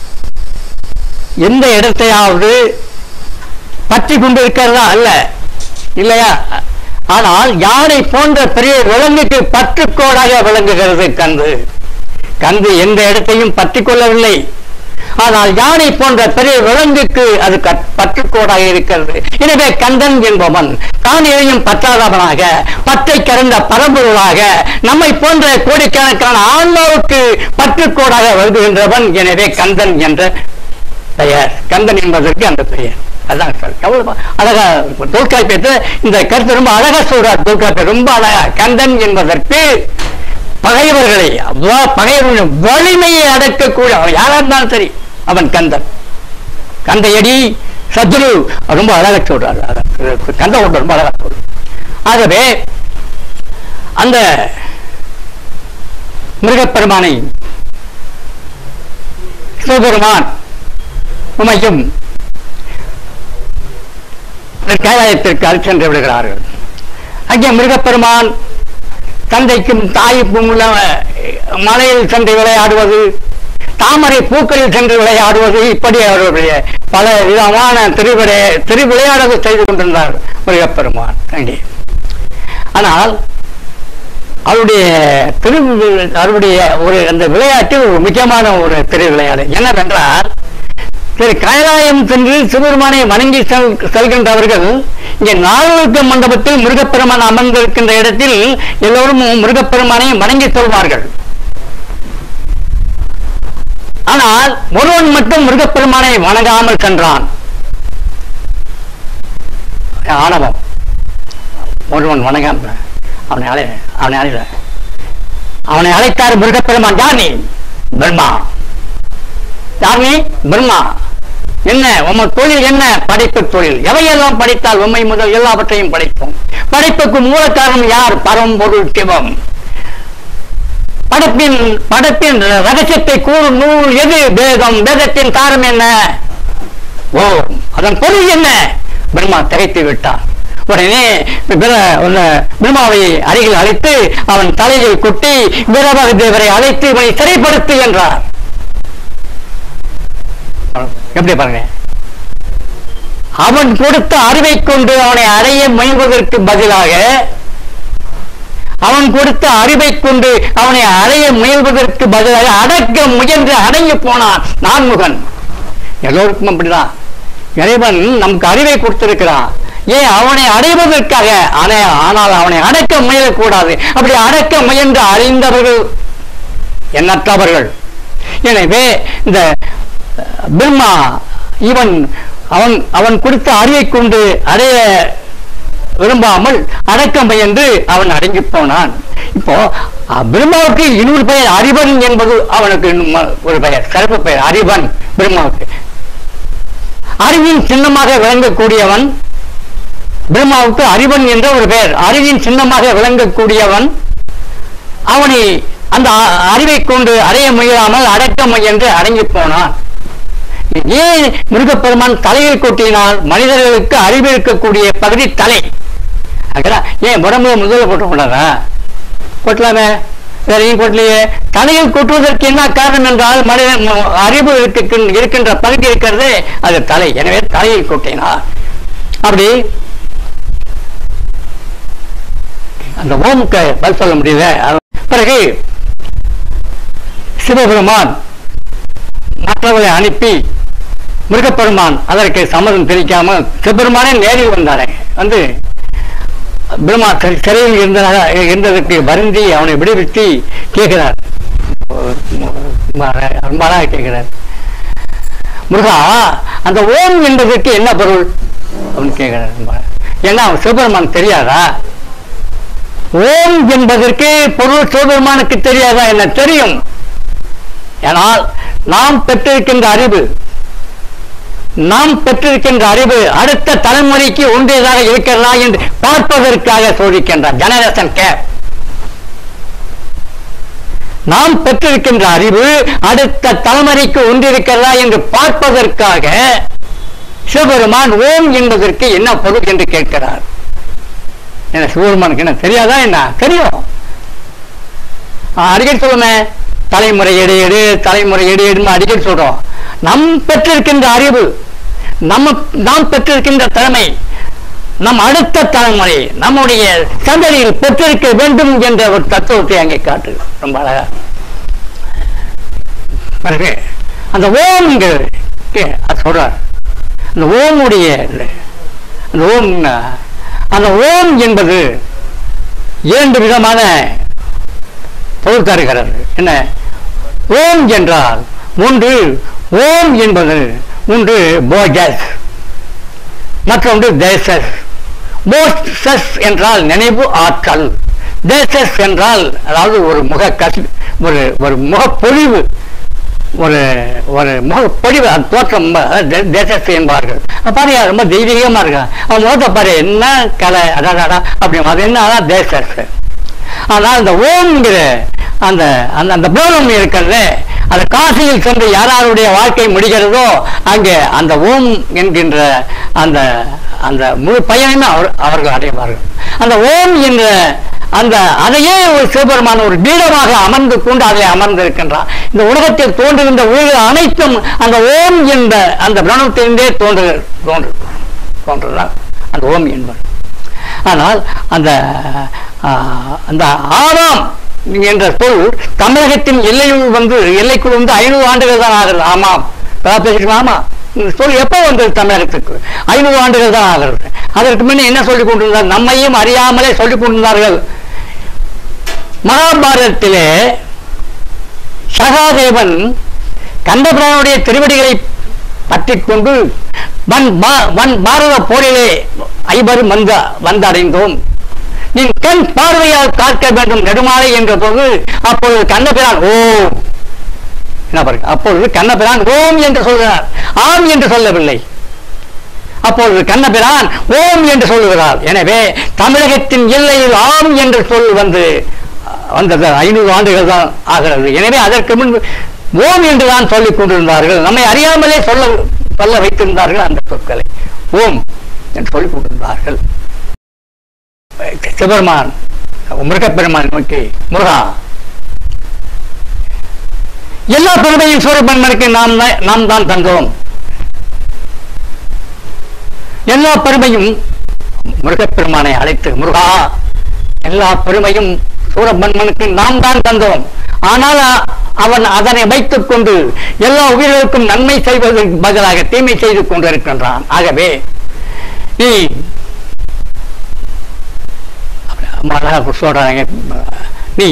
எந்த இடத்தையாவது பற்றி கொண்டு இருக்கிறதா அல்ல இல்லையா ஆனால் யானை போன்ற பெரிய விலங்குக்கு பற்றுக்கோடாக விளங்குகிறது கந்து கந்து எந்த இடத்தையும் பற்றி கொள்ளவில்லை ஆனால் யானை போன்ற பெரிய விலங்குக்கு அது கட்- பற்றுக்கோடாக இருக்கிறது எனவே கந்தன் என்பவன் தான் எதையும் பற்றாதவனாக பற்றை கறந்த பரம்பொருளாக நம்மை போன்ற கோடிக்கணக்கான ஆன்மாவுக்கு பற்றுக்கோடாக வருகின்றவன் எனவே கந்தன் என்ற பெயர் கந்தன் என்பதற்கு அந்த பெயர் அதான் சார் எவ்வளவு அழகா தொல்காப்பியத்தை இந்த கருத்து ரொம்ப அழகா சொல்றார் தொல்காப்பியம் ரொம்ப அழகா கந்தன் என்பதற்கு பகைவர்களை வ- பகைவர்களின் வலிமையை அடக்கக்கூடிய அவன் யாரா இருந்தாலும் சரி அவன் கந்தன் கந்தையடி சத்ரு ரொம்ப அழகா சொல்றாரு அதான். கந்த ஒன்று ரொம்ப அழகா சொல்றாரு ஆகவே அந்த மிருகப்பெருமானை சிவபெருமான் உமையும் கைலாயத்திற்கு அழைத்து சென்று விடுகிறார்கள் அங்கே மிருகப்பெருமான் தந்தைக்கும் தாய்க்கும் உள்ள மலையில் சென்று விளையாடுவது தாமரை பூக்களில் சென்று விளையாடுவது இப்படி அவருடைய பல விதமான திருவிளை திருவிளையாடல் செய்து கொண்டிருந்தார் மிருகப்பெருமான் அங்கே ஆனால் அவருடைய திரு அவருடைய ஒரு அந்த விளையாட்டில் ஒரு முக்கியமான ஒரு திரு விளையாட்டு என்னவென்றால் திரு கைலாயம் சென்று சிவபெருமானை வணங்கி செல்- செல்கின்றவர்கள் இங்கே நாலுக்கு மண்டபத்தில் முருகப்பெருமான் அமர்ந்திருக்கின்ற இடத்தில் எல்லோரும் முருகப்பெருமானை வணங்கி செல்வார்கள் ஆனால் ஒருவன் மட்டும் முருகப்பெருமானை வணங்காமல் சென்றான் ஆணவம் ஒருவன் வணங்காம அவனை அழை அவனை அழைல அவனை அழைத்தார் முருகப்பெருமான் யார் நீ பிரம்மா யார் நீ பிரம்மா என்ன உம தொழில் என்ன படைப்பு தொழில் எவையெல்லாம் படைத்தால் உண்மை முதல் எல்லாவற்றையும் படைப்போம் படைப்புக்கு மூல காரணம் யார் பரம்பொருள் சிவம் படைப்பின் படைப்பின் ரகசியத்தை கூறும் நூல் எது வேதம் வேதத்தின் காரணம் என்ன ஓம் அதன் பொருள் என்ன பிரம்மா திகைத்து விட்டான் உடனே பிர- உன்னை பிரம்மாவை அருகில் அழைத்து அவன் தலையில் குட்டி வீரபாக தேவரை அழைத்து இவனை சிறைப்படுத்து என்றார் எப்படி பாருங்க அவன் கொடுத்த அறிவை கொண்டு அவனை அடைய முயல்வதற்கு பதிலாக அவன் கொடுத்த அறிவை கொண்டு அவனை அடைய முயல்வதற்கு பதிலாக அடக்க முயன்று அடங்கி போனான் நான்முகன் எல்லோருக்கும் அப்படிதான் இறைவன் நமக்கு அறிவை கொடுத்திருக்கிறான் ஏன் அவனை அடைவதற்காக ஆனா- ஆனால் அவனை அடக்க முயலக்கூடாது அப்படி அடக்க முயன்று அறிந்தவர்கள் எண்ணற்றவர்கள் எனவே இந்த அஹ், பிரம்மா இவன் அவன் அவன் கொடுத்த அறிவை கொண்டு அடைய விரும்பாமல் அடக்க முயன்று அவன் அடங்கி போனான் இப்போ அஹ், பிரம்மாவுக்கு இன்னொரு பெயர் அறிவன் என்பது அவனுக்கு இன்னும் ஒரு பெயர் சிறப்பு பெயர் அறிவன் பிரம்மாவுக்கு அறிவின் சின்னமாக விளங்கக்கூடியவன் பிரம்மாவுக்கு அறிவன் என்ற ஒரு பெயர் அறிவின் சின்னமாக விளங்கக்கூடியவன் அவனை அந்த அ- அறிவை கொண்டு அடைய முயலாமல் அடக்க முயன்று அடங்கி போனான் ஏன் முருகப்பெருமான் தலையில் கொட்டினால் மனிதர்களுக்கு அறிவு இருக்கக்கூடிய பகுதி தலை ஆகலா, ஏன் உடம்புல முதல்ல போட்டு கூடாதா கொட்டலாமே வேற ஏன் கொட்டலையே தலையில் கொட்டுவதற்கு என்ன காரணம் என்றால் மனிதன் ம- அறிவு இருக்கு- இருக்கின்ற பகுதி இருக்கிறது அது தலை எனவே தலையில் கொட்டினார் அப்படி அந்த ஓமுக்கு பதில் சொல்ல முடியல அது- பிறகு சிவபெருமான் மற்றவர்களை அனுப்பி முருகப்பெருமான் அதற்கு சம்மதம் தெரிவிக்காமல் சிவபெருமானே நேரில் வந்தாரே வந்து பிரம்மா சிறை- சிறையில் இருந்ததாக இருந்ததற்கு வருந்தி அவனை விடுவித்து கேட்கிறார் அன்பாக கேட்கிறார் முருகா அந்த ஓம் என்பதற்கு என்ன பொருள் அப்படின்னு கேட்கிறார் அன்பாக. ஏன்னா அவன் சிவபெருமான் தெரியாதா ஓம் என்பதற்கு பொருள் சிவபெருமானுக்கு தெரியாதா என்ன தெரியும் ஆனால் நாம் பெற்றிருக்கின்ற அறிவு நாம் பெற்றிருக்கின்ற அறிவு அடுத்த தலைமுறைக்கு ஒன்றியதாக இருக்கிறதா என்று பார்ப்பதற்காக சோதிக்கின்றார் ஜெனரேஷன் கேப் நாம் பெற்றிருக்கின்ற அறிவு அடுத்த தலைமுறைக்கு ஒன்றிருக்கிறதா என்று பார்ப்பதற்காக சிவபெருமான் ஓம் என்பதற்கு என்ன பொருள் என்று கேட்கிறார் என்ன சிவபெருமானுக்கு என்ன தெரியாதா என்ன தெரியும் ஆ, அடிக்கடி சொல்லுமே தலைமுறை இடையீடு தலைமுறை இடையீடுன்னு அடிக்கடி சொல்றோம் நம் பெற்றிருக்கின்ற அறிவு நம்ம நாம் பெற்றிருக்கின்ற திறமை நம் அடுத்த தலைமுறை நம்முடைய சந்ததியில் பெற்றிருக்க வேண்டும் என்ற ஒரு தத்துவத்தை அங்கே காட்டு ரொம்ப அழகா பிறகு அந்த ஓம்ங்கிறது அது சொல்றார் அந்த ஓமுடைய அந்த ஓம் அந்த ஓம் என்பது இரண்டு விதமான பொருள் தருகிறது என்ன ஓம் என்றால் ஒன்று ஓம் என்பது ஒன்று போஜஸ் மற்றொன்று தேசஸ் போஸ்டஸ் என்றால் நினைவு ஆற்றல் தேசஸ் என்றால் அதாவது ஒரு முக கசி ஒரு ஒரு முகப்பொழிவு ஒரு ஒரு முகப்பொழிவு அது தோற்றம் தேசஸ் என்பார்கள் அப்ப பாருங்க ரொம்ப தெய்வீகமா இருக்கா அவன் முகத்தை பாரு என்ன கலை அடாடா அப்படி அது என்ன அதான் தேசஸ் ஆனால் அந்த ஓம்ங்கிற அந்த அந்த அந்த போலம் இருக்கிறது அந்த காசியில் சென்று யாராருடைய வாழ்க்கை முடிகிறதோ அங்கே அந்த ஓம் என்கின்ற அந்த அந்த முழு பயனையுமே அவர் அவர்கள் அடைவார்கள் அந்த ஓம் என்ற அந்த அதையே ஒரு சிவபெருமான ஒரு பீடமாக அமர்ந்து கொண்டு அதை அமர்ந்திருக்கின்றார் இந்த உலகத்தில் தோன்றுகின்ற உயிர்கள் அனைத்தும் அந்த ஓம் என்ற அந்த பிரணவத்திலிருந்தே தோன்று தோன்று தோன்றுதான் அந்த ஓம் என்பது ஆனால் அந்த ஆ, அந்த ஆறாம் என்ற சொல் தமிழகத்தின் எல்லையுள் வந்து எல்லைக்குள் வந்து ஐநூறு ஆண்டுகள் தான் ஆகுது ஆமாம் இப்பதான் பேசிட்டு ஆமா இந்த சொல் எப்போ வந்தது தமிழகத்துக்கு ஐநூறு ஆண்டுகள் தான் ஆகிறது அதற்கு முன்ன என்ன சொல்லிக் கொண்டிருந்தார் நம்மையும் அறியாமலே சொல்லிக் கொண்டிருந்தார்கள் மகாபாரதத்திலே சகாதேவன் கந்தபிரானுடைய திருவடிகளை பற்றிக் கொண்டு வன் பா- வன் பாரத போரிலே ஐவரும் வந்த வந்தடைந்தோம் நீ கண் பார்வையால் காக்க வேண்டும் நெடுமாலை என்ற போது அப்பொழுது கண்ணபிரான் ஓ என்ன பாருங்க அப்பொழுது கண்ணபிரான் ஓம் என்று சொல்கிறார் ஆம் என்று சொல்லவில்லை அப்பொழுது கண்ணபிரான் ஓம் என்று சொல்லுகிறார் எனவே தமிழகத்தின் எல்லையில் ஆம் என்று சொல் வந்து வந்தது ஐநூறு ஆண்டுகள் தான் ஆகிறது எனவே அதற்கு முன்பு ஓம் என்று தான் சொல்லிக் கொண்டிருந்தார்கள் நம்மை அறியாமலே சொல்ல சொல்ல வைத்திருந்தார்கள் அந்த சொற்களை ஓம் என்று சொல்லிக் கொண்டிருந்தார்கள் சிவபெருமான் முருகப்பெருமான் நோக்கி முருகா எல்லா பெருமையும் சூரபன்மனுக்கு நாம் தான் நாம் தான் தந்தோம் எல்லா பெருமையும் முருகப்பெருமானை அழைத்து முருகா எல்லா பெருமையும் சூரபன்மனுக்கு நாம் தான் தந்தோம் ஆனால் அ- அவன் அதனை வைத்துக் கொண்டு எல்லா உயிர்களுக்கும் நன்மை செய்வதற்கு பதிலாக தீமை செய்து கொண்டிருக்கின்றான் ஆகவே நீ அம்மா அழகா சொல்றாங்க நீ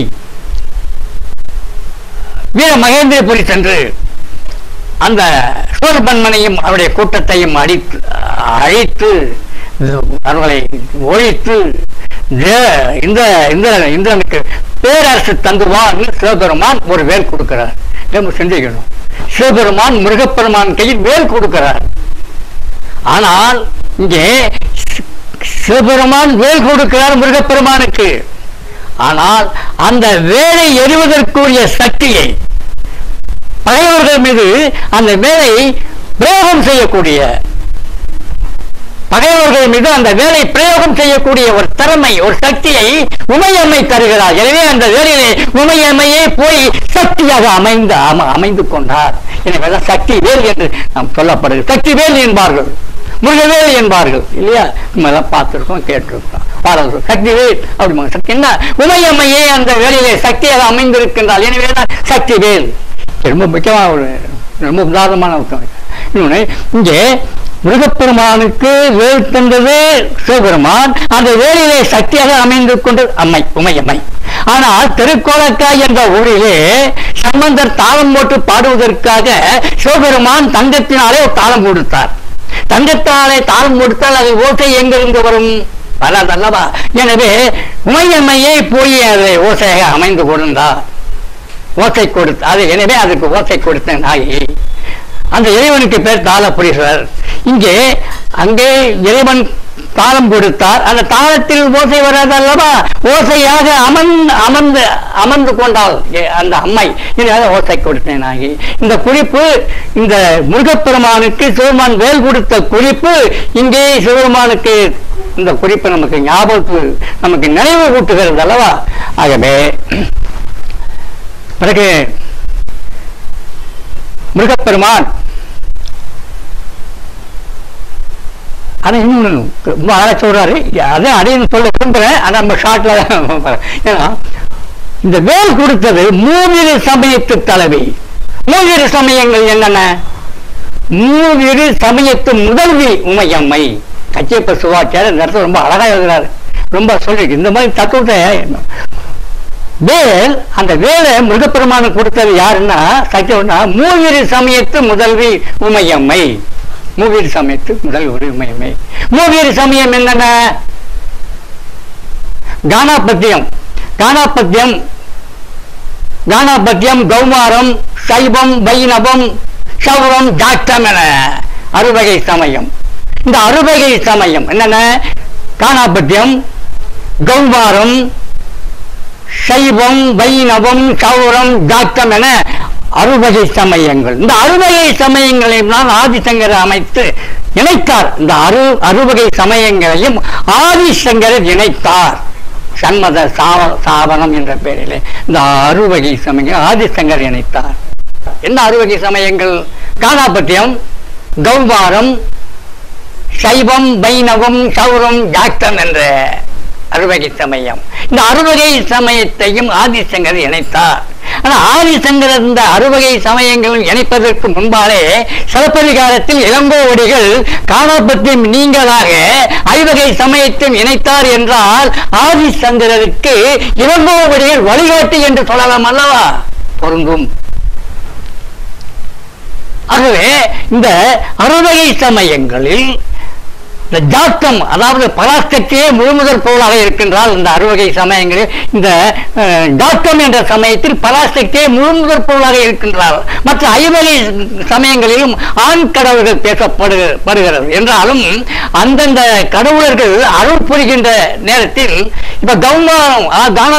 வீர மகேந்திரபுரி சென்று அந்த சூரபன்மனையும் அவருடைய கூட்டத்தையும் அடித்து அழைத்து அவர்களை ஒழித்து தே- இந்த இந்த இந்திரனுக்கு பேரரசு தந்துவான்னு சிவபெருமான் ஒரு வேல் கொடுக்கிறார் நம்ம சிந்திக்கணும் சிவபெருமான் முருகப்பெருமான் கையில் வேல் கொடுக்கிறார் ஆனால் இங்கே சி- சிவபெருமான் வேல் கொடுக்கிறார் முருகப்பெருமானுக்கு ஆனால் அந்த வேலை எறிவதற்குரிய சக்தியை பகைவர்கள் மீது அந்த வேலை பிரயோகம் செய்யக்கூடிய பகைவர்கள் மீது அந்த வேலை பிரயோகம் செய்யக்கூடிய ஒரு திறமை ஒரு சக்தியை உமையம்மை தருகிறார் எனவே அந்த வேலையிலே உமையம்மையே போய் சக்தியாக அமைந்து அம- அமைந்து கொண்டார் எனவேதான் சக்தி வேல் என்று நாம் சொல்லப்படுகிறது சக்தி வேல் என்பார்கள் முருகவேல் என்பார்கள் இல்லையா நம்ம எல்லாம் பார்த்திருக்கோம் கேட்டிருக்கோம் பாடல்கள் சக்தி வேல் அப்படி சக்தி என்ன உமையம்மையே அந்த வேலையிலே சக்தியாக அமைந்திருக்கின்றார் எனவேதான் சக்தி வேல் ரொம்ப முக்கியமான ஒரு ரொம்ப உதாரணமான ஒரு இன்னொன்று இங்கே முருகப்பெருமானுக்கு வேல் தந்தது சிவபெருமான் அந்த வேலிலே சக்தியாக அமைந்து கொண்டு அம்மை உமையம்மை ஆனால் திருக்கோலக்காய் என்ற ஊரிலே சம்பந்தர் தாளம் போட்டு பாடுவதற்காக சிவபெருமான் தங்கத்தினாலே ஒரு தாளம் கொடுத்தார் தங்கத்தாலே தாளம் கொடுத்தால் அது ஓசை எங்கிருந்து வரும் வராது அல்லவா எனவே உமையம்மையே போய் அதை ஓசையாக அமைந்து கொடுந்தார் ஓசை கொடுத்து அது எனவே அதுக்கு ஓசை கொடுத்த நாயி அந்த இறைவனுக்கு பேர் தாளபுரீஸ்வரர் இங்கே அங்கே இறைவன் தாளம் கொடுத்தார் அந்த தாளத்தில் ஓசை வராது அல்லவா ஓசையாக அமர்ந்து அமர்ந்து அமர்ந்து கொண்டாள் எ- அந்த அம்மை இதனால ஓசை கொடுத்தேன் ஆகி இந்த குறிப்பு இந்த முருகப்பெருமானுக்கு சிவபெருமான் வேல் கொடுத்த குறிப்பு இங்கே சிவபெருமானுக்கு இந்த குறிப்பு நமக்கு ஞாபகத்து நமக்கு நினைவு கூட்டுகிறது அல்லவா ஆகவே பிறகு முருகப்பெருமான் ஆனா இன்னொன்று ரொம்ப அழகா சொல்றாரு அதான் அடையன்னு சொல்ல விரும்புறேன் ஆனா நம்ம ஷார்ட்ல ஏன்னா இந்த வேல் கொடுத்தது மூவிரு சமயத்து தலைவி மூவிரு சமயங்கள் என்னென்ன மூவிரு சமயத்து முதல்வி உமையம்மை கச்சியப்ப சுவாச்சாரியர் இந்த இடத்துல ரொம்ப அழகா எழுதுறாரு ரொம்ப சொல்லிருக்கு இந்த மாதிரி தத்துவத்தை வேல் அந்த வேலை முருகப்பெருமானுக்கு கொடுத்தது யாருன்னா சத்தியம்னா மூவிரு சமயத்து முதல்வி உமையம்மை மூவிரு சமயத்து முதல் ஒரு உமையம்மை மூவிரு சமயம் என்னென்ன கானாபத்தியம் கானாபத்தியம் கானாபத்தியம் கௌமாரம் சைவம் வைணவம் சௌரம் ஜாட்டம் என அறுவகை சமயம் இந்த அறுவகை சமயம் என்னென்ன கானாபத்தியம் கௌமாரம் சைவம் வைணவம் சௌரம் ஜாத்தம் என அறுவகை சமயங்கள் இந்த அறுவகை சமயங்களையும் தான் ஆதிசங்கர் அமைத்து இணைத்தார் இந்த அறு அறுவகை சமயங்களையும் ஆதிசங்கரர் இணைத்தார் சண்மத சாவ சாவனம் என்ற பெயரிலே இந்த அறுவகை சமயங்கள் ஆதிசங்கர் இணைத்தார் என்ன அறுவகை சமயங்கள் காணாபத்தியம் கௌவாரம் சைவம் வைணவம் சௌரம் ஜாக்தம் என்ற அறுவகை சமயம் இந்த அறுவகை சமயத்தையும் ஆதிசங்கர் இணைத்தார் ஆனா ஆதிசங்கர் இந்த அறுவகை சமயங்களும் இணைப்பதற்கு முன்பாலே சிலப்பதிகாரத்தில் இளங்கோவடிகள் காணாபத்தியம் நீங்களாக ஐவகை சமயத்தையும் இணைத்தார் என்றால் ஆதிசங்கரருக்கு இளங்கோவடிகள் வழிகாட்டி என்று சொல்லலாம் அல்லவா பொருந்தும் ஆகவே இந்த அறுவகை சமயங்களில் இந்த ஜாத்தம் அதாவது பராஸ்கத்தியே முழுமுதற் பொருளாக இருக்கின்றால் இந்த அறுவகை சமயங்களில் இந்த அஹ், ஜாத்தம் என்ற சமயத்தில் பராசக்தியே முழுமுதற் பொருளாக இருக்கின்றார் மற்ற ஐவகை சமயங்களிலும் ஆண் கடவுள்கள் பேசப்படுக- படுகிறது என்றாலும் அந்தந்த கடவுளர்கள் அருள் புரிகின்ற நேரத்தில் இப்ப கௌமாரம்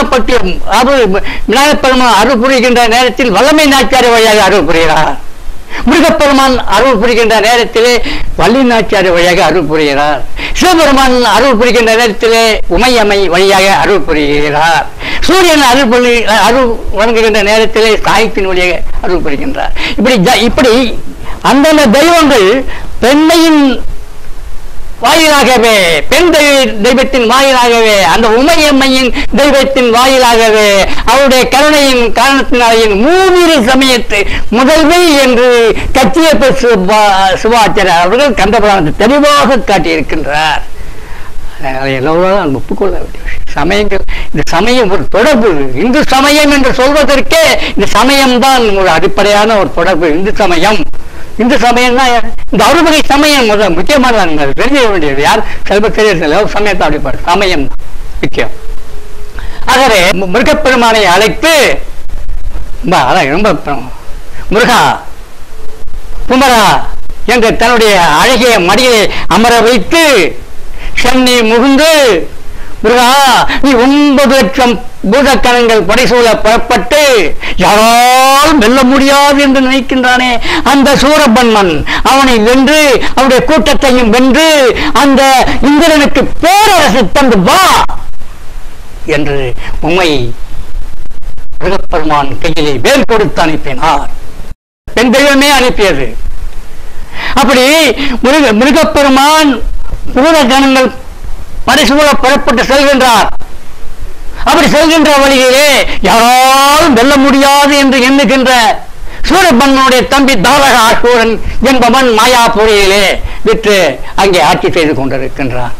காணப்பட்டியம் அருள் விநாயகப் பெருமான் அருள் புரிகின்ற நேரத்தில் வல்லமை நாச்சியார் வழியாக அருள் புரிகிறார் முருகப்பெருமான் அருள் புரிகின்ற நேரத்திலே வள்ளி நாச்சியார் வழியாக அருள் புரிகிறார் சிவபெருமான் அருள் புரிகின்ற நேரத்திலே உமையம்மை வழியாக அருள் புரிகிறார் சூரியன் அருள் புரி அருள் வழங்குகின்ற நேரத்திலே சாயத்தின் வழியாக அருள் புரிகின்றார் இப்படி ஜ- இப்படி அந்தந்த தெய்வங்கள் பெண்மையின் வாயிலாகவே பெண் தெய்வ- தெய்வத்தின் வாயிலாகவே அந்த உமையம்மையின் தெய்வத்தின் வாயிலாகவே அவருடைய கருணையின் காரணத்தினாலேயும் மூவிரு சமயத்து முதல்மை என்று கச்சியப்ப சுபா- சுபாச்சாரியர் அவர்கள் கந்தபுராணத்தை தெளிவாக காட்டியிருக்கின்றார் அதை எல்லோரும் நாம் ஒப்புக்கொள்ள வேண்டிய விஷயம் சமயங்கள் இந்த சமயம் ஒரு தொடர்பு இந்து சமயம் என்று சொல்வதற்கே இந்த சமயம்தான் ஒரு அடிப்படையான ஒரு தொடர்பு இந்து சமயம் இந்து சமயம்னா இந்த அறுவகை சமயம் முதல் முக்கியமானது அது தெரிஞ்ச வேண்டியது யார் சில தெரியல ஒரு சமயத்தை அப்படிப்பாரு சமயம் தான் முக்கியம் ஆகவே மு- முருகப்பெருமானை அழைத்து ரொம்ப அழகு, ரொம்ப ப- முருகா குமரா என்று தன்னுடைய அழகிய மடியை அமர வைத்து சென்னை முகுந்து முருகா நீ ஒன்பது லட்சம் பூதக்கணங்கள் படைசூழ புறப்பட்டு யாரால் வெல்ல முடியாது என்று நினைக்கின்றானே அந்த சூரபன்மன் அவனை வென்று அவருடைய கூட்டத்தையும் வென்று அந்த இந்திரனுக்கு பேரரசு தந்து வா என்று உண்மை முருகப்பெருமான் கையிலே வேல் கொடுத்து அனுப்பினார் பெண் தெய்வமே அனுப்பியது அப்படி முருக முருகப்பெருமான் பூதகணங்கள் பரிசூழ புறப்பட்டு செல்கின்றார் அப்படி செல்கின்ற வழியிலே யாராலும் வெல்ல முடியாது என்று எண்ணுகின்ற சூரபன்மனுடைய தம்பி தாரக ஆசூரன் என்பவன் மாயாபுரியிலே விற்று அங்கே ஆட்சி செய்து கொண்டிருக்கின்றான்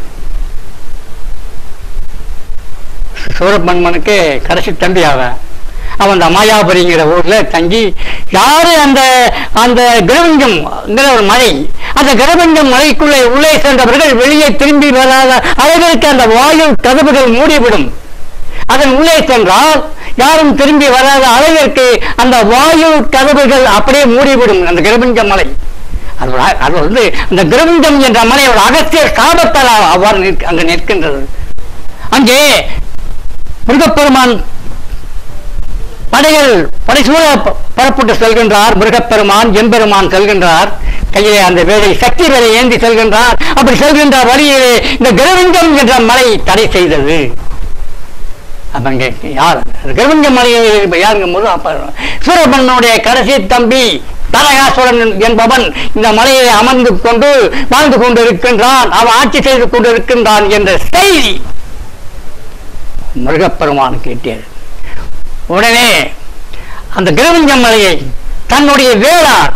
சூரபன்மனுக்கு கடைசி தம்பி அவன் அவன் அந்த மாயாபுரிங்கிற ஊர்ல தங்கி யாரு அந்த அந்த கிரவஞ்சம் ஒரு மலை அந்த கிரவஞ்சம் மலைக்குள்ளே உள்ளே சென்றவர்கள் வெளியே திரும்பி வராத அளவிற்கு அந்த வாயு கதவுகள் மூடிவிடும் அதன் உள்ளே சென்றால் யாரும் திரும்பி வராத அளவிற்கு அந்த வாயு கதவுகள் அப்படியே மூடிவிடும் அந்த கிரவஞ்ச மலை அது ஒரு- அது வந்து அந்த கிரவஞ்சம் என்ற மலை ஒரு அகத்திய சாபத்தால் அவ்வாறு நிற்க- அங்கு நிற்கின்றது அங்கே முருகப்பெருமான் படைகள் படைசூழ ப- புறப்பட்டு செல்கின்றார் முருகப்பெருமான் எம்பெருமான் செல்கின்றார் கையிலே அந்த வேலை சக்தி வேலை ஏந்தி செல்கின்றார் அப்படி செல்கின்ற வழியிலே இந்த கிரவிங்கம் என்ற மலை தடை செய்தது அப்ப இங்க யார் கிரவிங்க மலையை யாருங்கும் போது அப்ப சூரபன்னுடைய கடைசி தம்பி தரகாசுரன் என்பவன் இந்த மலையை அமர்ந்து கொண்டு வாழ்ந்து கொண்டிருக்கின்றான் அவன் ஆட்சி செய்து கொண்டிருக்கின்றான் என்ற செய்தி முருகப்பெருமான் கேட்டது உடனே அந்த கிரவிஞ்ச மலையை தன்னுடைய வேளார்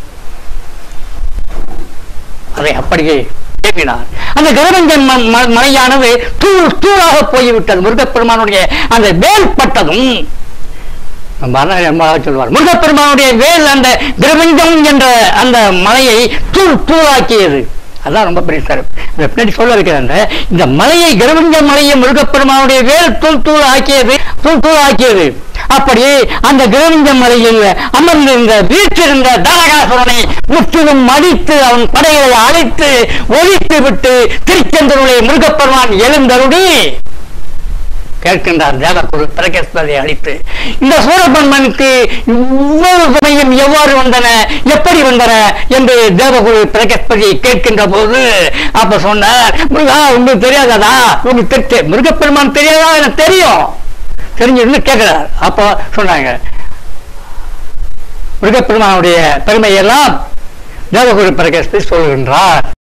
அதை அப்படியே ஏற்றினார் அந்த கிரவிஞ்சன் ம- ம- மலையானது தூள் தூளாக போய்விட்டது முருகப்பெருமானுடைய அந்த வேல் பட்டதும் நம்ம அண்ணன் ரொம்ப அழகா சொல்வார் முருகப்பெருமானுடைய வேல் அந்த கிரவிஞ்சம் என்ற அந்த மலையை தூள் தூளாக்கியது அதான் ரொம்ப பெரிய சிறப்பு இதை பின்னாடி சொல்ல இருக்கிறாங்க இந்த மலையை கிரவிஞ்ச மலையை முருகப்பெருமானுடைய வேல் தூள் தூள் ஆக்கியது தூள் தூள் ஆக்கியது அப்படி அந்த கிரவிஞ்ச மலையில் அமர்ந்திருந்த வீற்றிருந்த தாரகாசுரனை முற்றிலும் மடித்து அவன் படைகளை அழைத்து ஒழித்து விட்டு திருச்செந்தருளை முருகப்பெருமான் எழுந்தருளி கேட்கின்றார் தேவகுரு பிரகஸ்பதியை அளித்து இந்த சூரபன்மனுக்கு இவ்வளவு சமயம் எவ்வாறு வந்தன எப்படி வந்தன என்று தேவகுரு பிரகஸ்பதியை கேட்கின்ற போது அப்ப சொன்னார் முருகா உங்களுக்கு தெரியாததா உங்களுக்கு தெரிய முருகப்பெருமான் தெரியாதா எனக்கு தெரியும் தெரிஞ்சிருந்து கேட்கிறார் அப்போ சொன்னாங்க முருகப்பெருமானுடைய பெருமையெல்லாம் தேவகுரு பிரகஸ்பதி சொல்கின்றார்